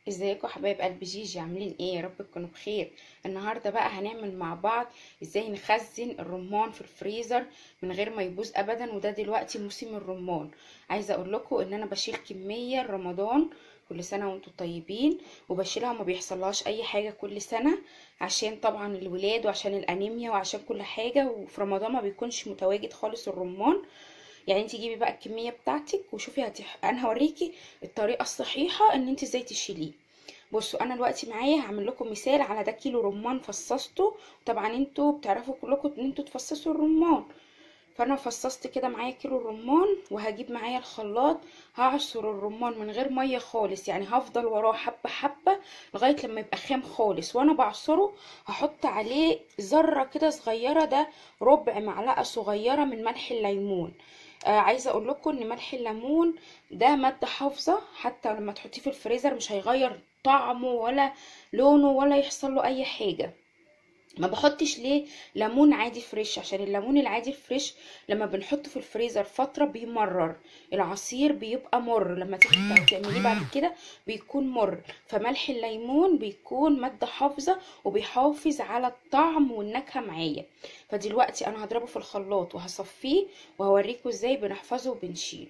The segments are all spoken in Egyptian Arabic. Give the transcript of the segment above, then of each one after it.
ازيكم حبايب قلب جيجي عاملين ايه يا رب تكونوا بخير النهارده بقى هنعمل مع بعض ازاي نخزن الرمان في الفريزر من غير ما يبوظ ابدا وده دلوقتي موسم الرمان عايزه اقول لكم ان انا بشيل كميه رمضان كل سنه وانتم طيبين وبشيلها وما بيحصلهاش اي حاجه كل سنه عشان طبعا الولاد وعشان الانيميا وعشان كل حاجه وفي رمضان ما بيكونش متواجد خالص الرمان يعني انت جيبي بقى الكميه بتاعتك وشوفي هتح... انا هوريكي الطريقه الصحيحه ان انت ازاي تشيليه بصوا انا دلوقتي معايا هعمل لكم مثال على ده كيلو رمان فصصته طبعا انتوا بتعرفوا كلكم ان انتوا تفصصوا الرمان فانا فصصت كده معايا كيلو الرمان وهجيب معايا الخلاط هعصر الرمان من غير ميه خالص يعني هفضل وراه حبه حبه لغايه لما يبقى خام خالص وانا بعصره هحط عليه ذره كده صغيره ده ربع معلقه صغيره من ملح الليمون آه عايزه اقول لكم ان ملح الليمون ده ماده حافظه حتى لما تحطيه في الفريزر مش هيغير طعمه ولا لونه ولا يحصل له اي حاجه ما بحطش ليه ليمون عادي فريش عشان الليمون العادي الفريش لما بنحطه في الفريزر فتره بيمرر العصير بيبقى مر لما تيجي تعمليه بعد كده بيكون مر فملح الليمون بيكون ماده حافظه وبيحافظ على الطعم والنكهه معايا فدلوقتي انا هضربه في الخلاط وهصفيه وهوريكم ازاي بنحفظه وبنشيله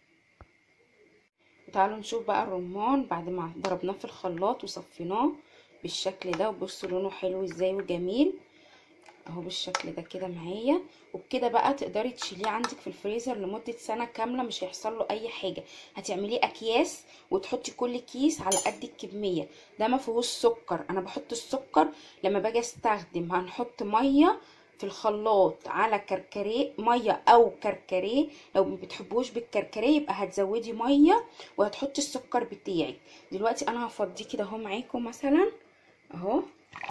تعالوا نشوف بقى الرمان بعد ما ضربناه في الخلاط وصفيناه بالشكل ده وبصوا لونه حلو ازاي وجميل اهو بالشكل ده كده معايا وبكده بقى تقدري تشيليه عندك في الفريزر لمده سنه كامله مش هيحصل له اي حاجه هتعمليه اكياس وتحطي كل كيس على قد الكميه ده ما فيهوش سكر انا بحط السكر لما باجي استخدم هنحط ميه في الخلاط على كركريه ميه او كركريه لو ما بتحبوش بالكركريه يبقى هتزودي ميه وهتحطي السكر بتاعك دلوقتي انا هفضيه كده اهو معاكم مثلا اهو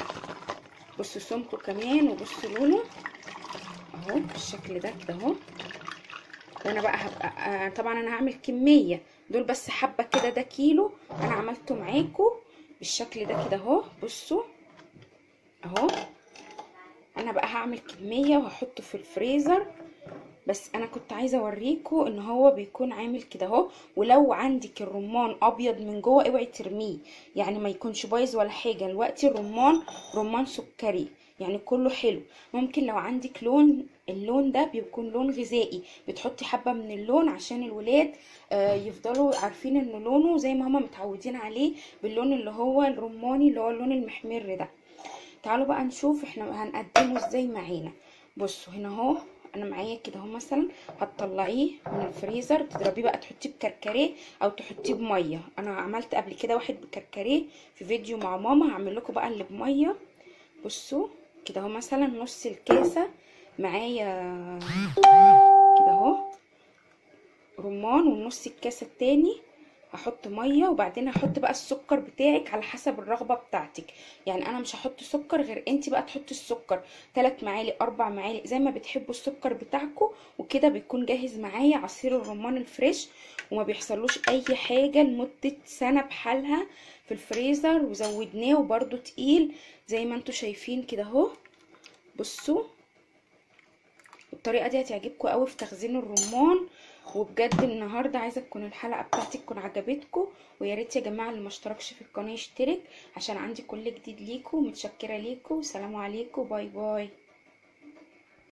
بصوا سمكه كمان وبصوا لونه اهو بالشكل ده كده اهو وانا بقى هبقى آه طبعا انا هعمل كميه دول بس حبه كده ده كيلو انا عملته معاكم بالشكل ده كده اهو بصوا اهو انا بقى هعمل كميه وهحطه في الفريزر بس انا كنت عايزه اوريكم ان هو بيكون عامل كده اهو ولو عندك الرمان ابيض من جوه اوعي ترميه يعني ما يكونش بايظ ولا حاجه دلوقتي الرمان رمان سكري يعني كله حلو ممكن لو عندك لون اللون ده بيكون لون غذائي بتحطي حبه من اللون عشان الولاد آه يفضلوا عارفين ان لونه زي ما هما متعودين عليه باللون اللي هو الرماني اللي هو اللون المحمر ده تعالوا بقى نشوف احنا هنقدمه ازاي معانا بصوا هنا اهو انا معايا كده اهو مثلا هتطلعيه من الفريزر تضربيه بقى تحطيه بكركريه او تحطيه بميه انا عملت قبل كده واحد بكركريه في فيديو مع ماما هعمل لكم بقى اللي بميه بصوا كده اهو مثلا نص الكاسه معايا كده اهو رمان ونص الكاسه التاني هحط ميه وبعدين هحط بقى السكر بتاعك على حسب الرغبه بتاعتك يعني انا مش هحط سكر غير انت بقى تحطي السكر 3 معالق 4 معالق زي ما بتحبوا السكر بتاعكم وكده بيكون جاهز معايا عصير الرمان الفريش وما بيحصلوش اي حاجه لمده سنه بحالها في الفريزر وزودناه وبرده تقيل زي ما انتم شايفين كده اهو بصوا الطريقه دي هتعجبكم قوي في تخزين الرمان وبجد النهارده عايزه تكون الحلقه بتاعتي تكون عجبتكم ويا ريت يا جماعه اللي ما اشتركش في القناه يشترك عشان عندي كل جديد ليكم متشكره ليكم سلام عليكم باي باي